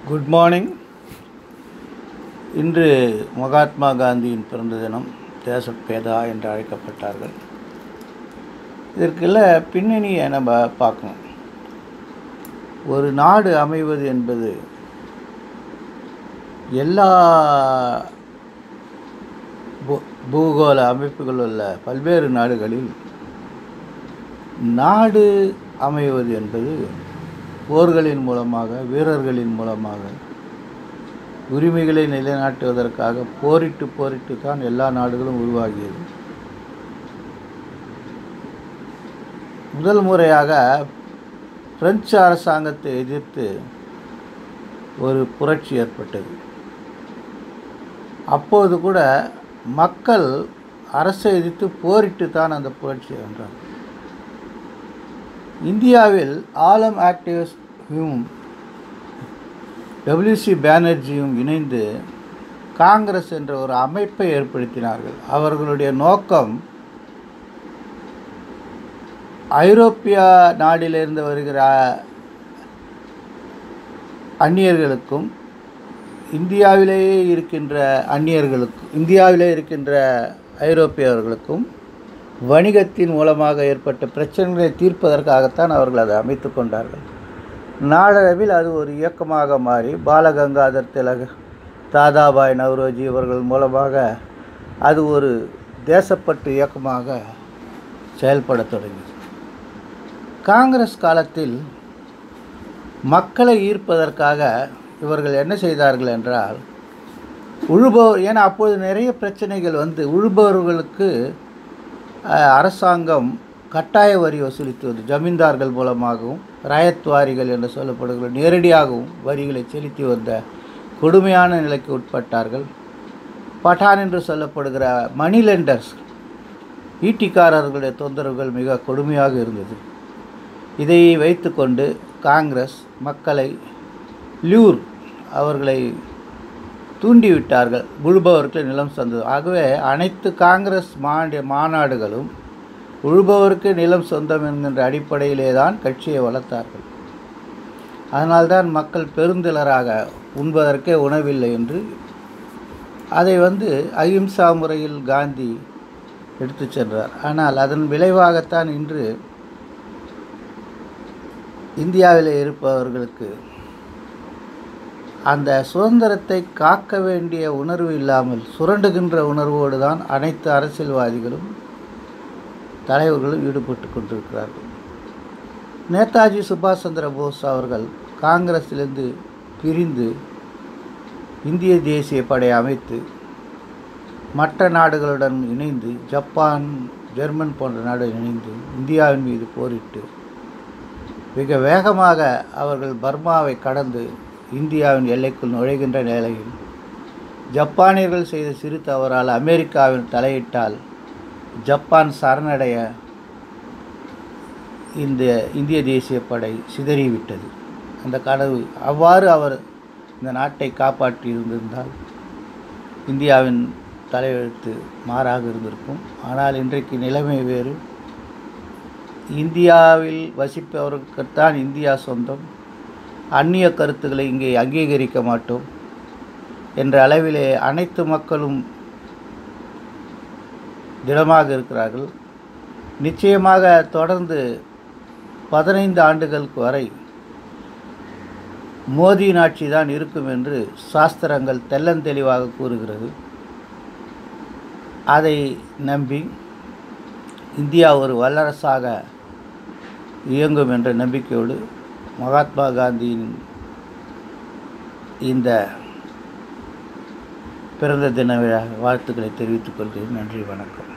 good morning இன்று மகாத்மா காந்தியின் பிறந்த தினம் தேசப்பேதா என்று அழைக்கப்பட்டார்கள் இதற்குள்ள பின்னணியை நம்ம பார்க்கணும் ஒரு நாடு அமைவது என்பது எல்லா பூ- பூகோள அமைப்புகள் உள்ள பல்வேறு நாடுகளில் நாடு அமைவது என்பது போர்களின் மூலமாக வீரர்களின் மூலமாக உரிமைகளை நிலைநாட்டுவதற்காக போரிட்டு போரிட்டு தான் எல்லா நாடுகளும் உருவாகியது முதல் முறையாக பிரெஞ்சு அரசாங்கத்தை எதிர்த்து ஒரு புரட்சி ஏற்பட்டது அப்போது கூட மக்கள் அரசை எதிர்த்து போரிட்டு தான் அந்த புரட்சியை வென்றாங்க இந்தியாவில் ஆலம் ஆக்டிவிஸ்டும் டபிள்யூசி பானர்ஜியும் இணைந்து காங்கிரஸ் என்ற ஒரு அமைப்பை ஏற்படுத்தினார்கள் அவர்களுடைய நோக்கம் ஐரோப்பிய நாட்டிலிருந்து வருகிற அந்நியர்களுக்கும் இந்தியாவிலேயே இருக்கின்ற அந்நியர்களுக்கும் இந்தியாவிலே இருக்கின்ற ஐரோப்பியர்களுக்கும் வணிகத்தின் மூலமாக ஏற்பட்ட பிரச்சனைகளை தீர்ப்பதற்காகத்தான் அவர்கள் அதை அமைத்து கொண்டார்கள் நாளடைவில் அது ஒரு இயக்கமாக மாறி பாலகங்காதர் திலக தாதாபாய் நவ்ரோஜி இவர்கள் மூலமாக அது ஒரு தேசப்பற்று இயக்கமாக செயல்படத் தொடங்கியது காங்கிரஸ் காலத்தில் மக்களை ஈர்ப்பதற்காக இவர்கள் என்ன செய்தார்கள் என்றால் உழுபவர் ஏன்னா அப்போது நிறைய பிரச்சனைகள் வந்து உழுபவர்களுக்கு அஹ், அரசாங்கம் கட்டாய வரி வசூலித்து வந்து ஜமீன்தார்கள் மூலமாகவும் ராயத்வாரிகள் என்று சொல்லப்படுகிற நேரடியாகவும் வரிகளை செலுத்தி வந்த கொடுமையான நிலைக்கு உட்பட்டார்கள் பட்டான் என்று சொல்லப்படுகிற மணி லெண்டர்ஸ் ஈட்டிக்காரர்களுடைய தொந்தரவுகள் மிக கொடுமையாக இருந்தது இதை வைத்துக்கொண்டு காங்கிரஸ் மக்களை லியூர் அவர்களை தூண்டிவிட்டார்கள் உழுபவருக்கு நிலம் சொந்தம் ஆகவே அனைத்து காங்கிரஸ் மாநில மாநாடுகளும் உழுபவருக்கு நிலம் சொந்தம் என்கின்ற அடிப்படையிலே தான் கட்சியை வளர்த்தார்கள் அதனால்தான் மக்கள் பெருந்திலராக உண்பதற்கே உணவில்லை என்று அதை வந்து அகிம்சா முறையில் காந்தி எடுத்துச் சென்றார் ஆனால் அதன் விளைவாகத்தான் இன்று இந்தியாவில் இருப்பவர்களுக்கு அந்த சுதந்திரத்தை காக்க வேண்டிய உணர்வு இல்லாமல் சுரண்டுகின்ற உணர்வோடு தான் அனைத்து அரசியல்வாதிகளும் தலைவர்களும் ஈடுபட்டு கொண்டிருக்கிறார்கள் நேதாஜி சுபாஷ் சந்திர போஸ் அவர்கள் காங்கிரஸிலிருந்து பிரிந்து இந்திய தேசிய படை அமைத்து மற்ற நாடுகளுடன் இணைந்து ஜப்பான் ஜெர்மன் போன்ற நாடுகள் இணைந்து இந்தியாவின் மீது போரிட்டு மிக வேகமாக அவர்கள் பர்மாவை கடந்து இந்தியாவின் எல்லைக்குள் நுழைகின்ற நிலையில் ஜப்பானியர்கள் செய்த சிறு தவறால் அமெரிக்காவின் தலையிட்டால் ஜப்பான் சரணடைய இந்த இந்திய தேசிய படை சிதறிவிட்டது அந்த கனவு அவ்வாறு அவர் இந்த நாட்டை காப்பாற்றி இருந்திருந்தால் இந்தியாவின் தலையெழுத்து மாறாக இருந்திருக்கும் ஆனால் இன்றைக்கு நிலைமை வேறு இந்தியாவில் வசிப்பவருக்குத்தான் இந்தியா சொந்தம் அந்நிய கருத்துக்களை இங்கே அங்கீகரிக்க மாட்டோம் என்ற அளவிலே அனைத்து மக்களும் திடமாக இருக்கிறார்கள் நிச்சயமாக தொடர்ந்து பதினைந்து ஆண்டுகளுக்கு வரை மோதியின் ஆட்சி தான் இருக்கும் என்று சாஸ்திரங்கள் தெள்ளந்தெளிவாக கூறுகிறது அதை நம்பி இந்தியா ஒரு வல்லரசாக இயங்கும் என்ற நம்பிக்கையோடு மகாத்மா காந்தியின் இந்த பிறந்த தின விழா வாழ்த்துக்களை தெரிவித்துக் கொள்கிறேன் நன்றி வணக்கம்